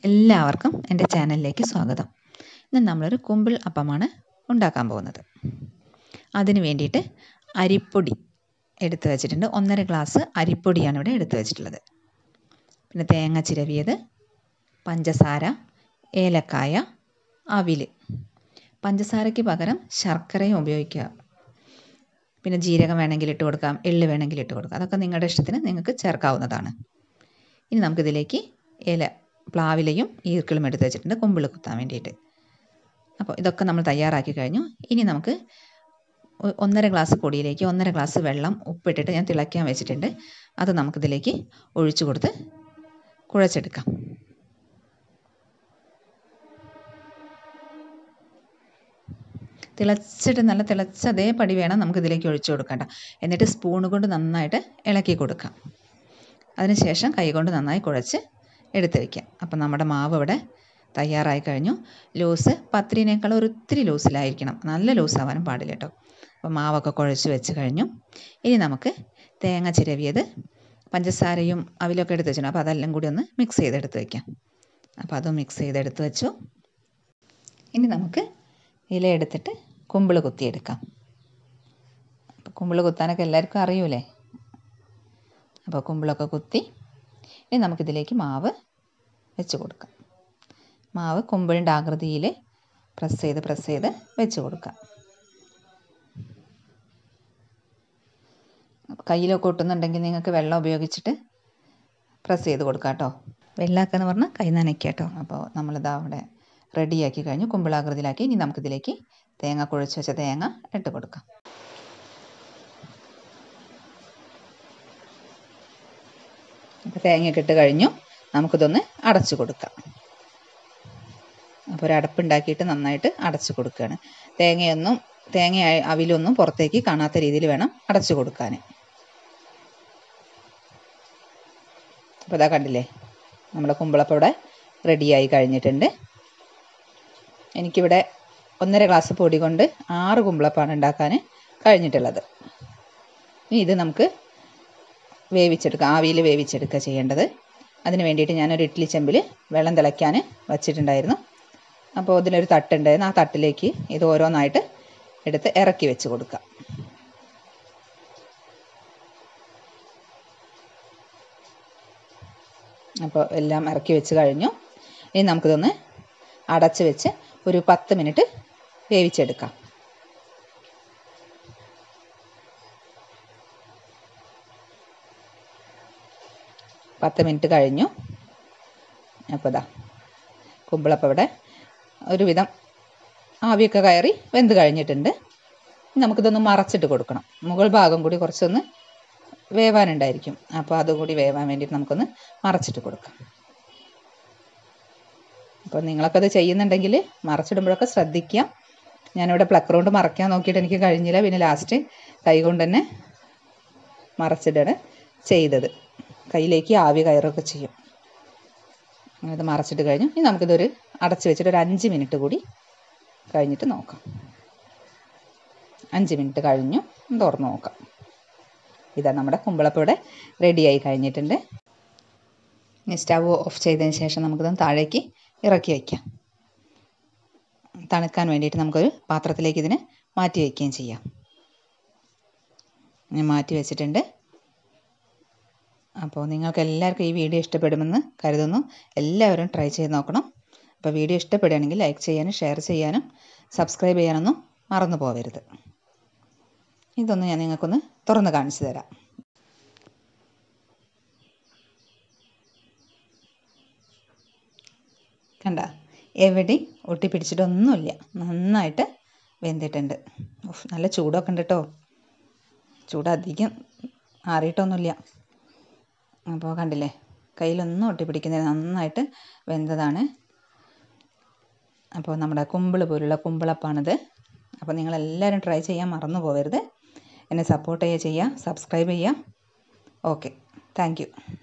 എല്ലാവർക്കും എൻ്റെ ചാനലിലേക്ക് സ്വാഗതം ഇന്ന് നമ്മളൊരു കുമ്പിൾ അപ്പമാണ് ഉണ്ടാക്കാൻ പോകുന്നത് അതിന് വേണ്ടിയിട്ട് അരിപ്പൊടി എടുത്തു വച്ചിട്ടുണ്ട് ഒന്നര ഗ്ലാസ് അരിപ്പൊടിയാണ് ഇവിടെ എടുത്തു വച്ചിട്ടുള്ളത് പിന്നെ തേങ്ങ ചിരവിയത് പഞ്ചസാര ഏലക്കായ അവിൽ പഞ്ചസാരയ്ക്ക് പകരം ശർക്കരയും ഉപയോഗിക്കുക പിന്നെ ജീരകം വേണമെങ്കിൽ ഇട്ട് കൊടുക്കാം എള്ള് വേണമെങ്കിൽ ഇട്ട് കൊടുക്കാം അതൊക്കെ നിങ്ങളുടെ ഇഷ്ടത്തിന് നിങ്ങൾക്ക് ചേർക്കാവുന്നതാണ് ഇനി നമുക്കിതിലേക്ക് ഇല പ്ലാവിലയും ഈർക്കിളും എടുത്ത് വെച്ചിട്ടുണ്ട് കുമ്പിൾ കുത്താൻ വേണ്ടിയിട്ട് അപ്പോൾ ഇതൊക്കെ നമ്മൾ തയ്യാറാക്കി കഴിഞ്ഞു ഇനി നമുക്ക് ഒന്നര ഗ്ലാസ് പൊടിയിലേക്ക് ഒന്നര ഗ്ലാസ് വെള്ളം ഉപ്പിട്ടിട്ട് ഞാൻ തിളയ്ക്കാൻ വെച്ചിട്ടുണ്ട് അത് നമുക്കിതിലേക്ക് ഒഴിച്ചു കൊടുത്ത് കുഴച്ചെടുക്കാം തിളച്ചിട്ട് നല്ല തിളച്ച അതേപടി വേണം നമുക്കിതിലേക്ക് ഒഴിച്ചു കൊടുക്കേണ്ട എന്നിട്ട് സ്പൂൺ കൊണ്ട് നന്നായിട്ട് ഇളക്കി കൊടുക്കാം അതിനുശേഷം കൈകൊണ്ട് നന്നായി കുഴച്ച് എടുത്ത് വയ്ക്കാം അപ്പം നമ്മുടെ മാവ് ഇവിടെ തയ്യാറായി കഴിഞ്ഞു ലൂസ് പത്തിരിനേക്കാൾ ഒരു ഒത്തിരി ലൂസിലായിരിക്കണം നല്ല ലൂസാവാനും പാടില്ല കേട്ടോ അപ്പോൾ മാവൊക്കെ കുഴച്ച് വെച്ച് കഴിഞ്ഞു ഇനി നമുക്ക് തേങ്ങ ചിരവിയത് പഞ്ചസാരയും അവിലൊക്കെ എടുത്ത് വെച്ചിട്ടുണ്ട് അപ്പോൾ അതെല്ലാം കൂടി ഒന്ന് മിക്സ് ചെയ്തെടുത്ത് വയ്ക്കാം അപ്പോൾ അതും മിക്സ് ചെയ്തെടുത്ത് വെച്ചു ഇനി നമുക്ക് ഇല എടുത്തിട്ട് കുമ്പിൾ കുത്തിയെടുക്കാം കുമ്പിൾ കുത്താനൊക്കെ എല്ലാവർക്കും അറിയൂലേ അപ്പോൾ കുമ്പിളൊക്കെ കുത്തി ഇനി നമുക്കിതിലേക്ക് മാവ് വെച്ച് കൊടുക്കാം മാവ് കുമ്പിളിൻ്റെ ആകൃതിയിൽ പ്രസ് ചെയ്ത് പ്രസ് ചെയ്ത് വെച്ച് കൊടുക്കാം കയ്യിലൊക്കെ ഒട്ടുന്നുണ്ടെങ്കിൽ നിങ്ങൾക്ക് വെള്ളം ഉപയോഗിച്ചിട്ട് പ്രസ് ചെയ്ത് കൊടുക്കാം കേട്ടോ വെള്ളമാക്കുക എന്ന് പറഞ്ഞാൽ കൈ നനയ്ക്കുക കേട്ടോ അപ്പോൾ നമ്മളിതാ അവിടെ റെഡിയാക്കി കഴിഞ്ഞു കുമ്പിളാകൃതിയിലാക്കി ഇനി നമുക്കിതിലേക്ക് തേങ്ങ കുഴച്ച് വെച്ച തേങ്ങ ഇട്ട് കൊടുക്കാം അപ്പോൾ തേങ്ങയൊക്കെ ഇട്ട് കഴിഞ്ഞു നമുക്കിതൊന്ന് അടച്ചു കൊടുക്കാം അപ്പോൾ ഒരു അടപ്പുണ്ടാക്കിയിട്ട് നന്നായിട്ട് അടച്ചു കൊടുക്കുകയാണ് തേങ്ങയൊന്നും തേങ്ങ അവിലൊന്നും പുറത്തേക്ക് കാണാത്ത രീതിയിൽ വേണം അടച്ചു കൊടുക്കാൻ അപ്പോൾ ഇതാ കണ്ടില്ലേ നമ്മുടെ കുമ്പളപ്പം ഇവിടെ റെഡിയായി കഴിഞ്ഞിട്ടുണ്ട് എനിക്കിവിടെ ഒന്നര ഗ്ലാസ് പൊടി കൊണ്ട് ആറ് കുമ്പളപ്പാണ് ഉണ്ടാക്കാൻ കഴിഞ്ഞിട്ടുള്ളത് ഇനി ഇത് നമുക്ക് വേവിച്ചെടുക്കുക ആവിയിൽ വേവിച്ചെടുക്കുക ചെയ്യേണ്ടത് അതിന് വേണ്ടിയിട്ട് ഞാനൊരു ഇഡ്ഡലി ചെമ്പിൽ വെള്ളം തിളയ്ക്കാൻ വച്ചിട്ടുണ്ടായിരുന്നു അപ്പോൾ ഇതിലൊരു തട്ടുണ്ടായിരുന്നു ആ തട്ടിലേക്ക് ഇത് ഓരോന്നായിട്ട് എടുത്ത് ഇറക്കി വെച്ച് കൊടുക്കുക അപ്പോൾ എല്ലാം ഇറക്കി വെച്ച് കഴിഞ്ഞു ഇനി നമുക്കിതൊന്ന് അടച്ച് വെച്ച് ഒരു പത്ത് മിനിറ്റ് വേവിച്ചെടുക്കാം പത്ത് മിനിറ്റ് കഴിഞ്ഞു അപ്പോൾ ഇതാ കുമ്പിളപ്പം ഇവിടെ ഒരുവിധം ആവിയൊക്കെ കയറി വെന്ത് കഴിഞ്ഞിട്ടുണ്ട് നമുക്കിതൊന്ന് മറച്ചിട്ട് കൊടുക്കണം മുകൾ ഭാഗം കൂടി കുറച്ചൊന്ന് വേവാനുണ്ടായിരിക്കും അപ്പോൾ അതുകൂടി വേവാൻ വേണ്ടിയിട്ട് നമുക്കൊന്ന് മറച്ചിട്ട് കൊടുക്കാം അപ്പോൾ നിങ്ങളൊക്കെ അത് ചെയ്യുന്നുണ്ടെങ്കിൽ മറച്ചിടുമ്പോഴൊക്കെ ശ്രദ്ധിക്കുക ഞാനിവിടെ പ്ലക്കർ കൊണ്ട് മറയ്ക്കാൻ നോക്കിയിട്ട് എനിക്ക് കഴിഞ്ഞില്ല പിന്നെ ലാസ്റ്റ് കൈ കൊണ്ട് തന്നെ മറച്ചിട്ടാണ് ചെയ്തത് കയ്യിലേക്ക് ആവി കയറൊക്കെ ചെയ്യും അത് മറച്ചിട്ട് കഴിഞ്ഞു ഇനി നമുക്കിതൊരു അടച്ച് വെച്ചിട്ട് ഒരു അഞ്ച് മിനിറ്റ് കൂടി കഴിഞ്ഞിട്ട് നോക്കാം അഞ്ച് മിനിറ്റ് കഴിഞ്ഞു തുറന്ന് നോക്കാം ഇതാ നമ്മുടെ കുമ്പളപ്പം ഇവിടെ റെഡിയായി കഴിഞ്ഞിട്ടുണ്ട് ഇനി സ്റ്റവ് ഓഫ് ചെയ്തതിന് ശേഷം നമുക്കിതൊന്ന് താഴേക്ക് ഇറക്കി വയ്ക്കാം തണുക്കാൻ വേണ്ടിയിട്ട് നമുക്കൊരു പാത്രത്തിലേക്ക് ഇതിനെ മാറ്റി വയ്ക്കുകയും ചെയ്യാം ഞാൻ മാറ്റി വെച്ചിട്ടുണ്ട് അപ്പോൾ നിങ്ങൾക്ക് എല്ലാവർക്കും ഈ വീഡിയോ ഇഷ്ടപ്പെടുമെന്ന് കരുതുന്നു എല്ലാവരും ട്രൈ ചെയ്ത് നോക്കണം അപ്പോൾ വീഡിയോ ഇഷ്ടപ്പെടുകയാണെങ്കിൽ ലൈക്ക് ചെയ്യാനും ഷെയർ ചെയ്യാനും സബ്സ്ക്രൈബ് ചെയ്യാനൊന്നും മറന്നു പോകരുത് ഇതൊന്ന് ഞാൻ നിങ്ങൾക്കൊന്ന് തുറന്ന് കാണിച്ചു തരാം കണ്ട എവിടെയും ഒട്ടിപ്പിടിച്ചിട്ടൊന്നുമില്ല നന്നായിട്ട് വെന്തിട്ടുണ്ട് നല്ല ചൂടൊക്കെ ഉണ്ട് കേട്ടോ ചൂട് അധികം ആറിയിട്ടൊന്നുമില്ല അപ്പോൾ കണ്ടില്ലേ കയ്യിലൊന്നും ഒട്ടിപ്പിടിക്കുന്നില്ല നന്നായിട്ട് വെന്തതാണ് അപ്പോൾ നമ്മുടെ കുമ്പിൾ പോലുള്ള കുമ്പിളപ്പാണിത് അപ്പോൾ നിങ്ങളെല്ലാവരും ട്രൈ ചെയ്യാൻ മറന്നു പോകരുത് എന്നെ സപ്പോർട്ട് ചെയ്യുക ചെയ്യുക സബ്സ്ക്രൈബ് ചെയ്യുക ഓക്കെ താങ്ക്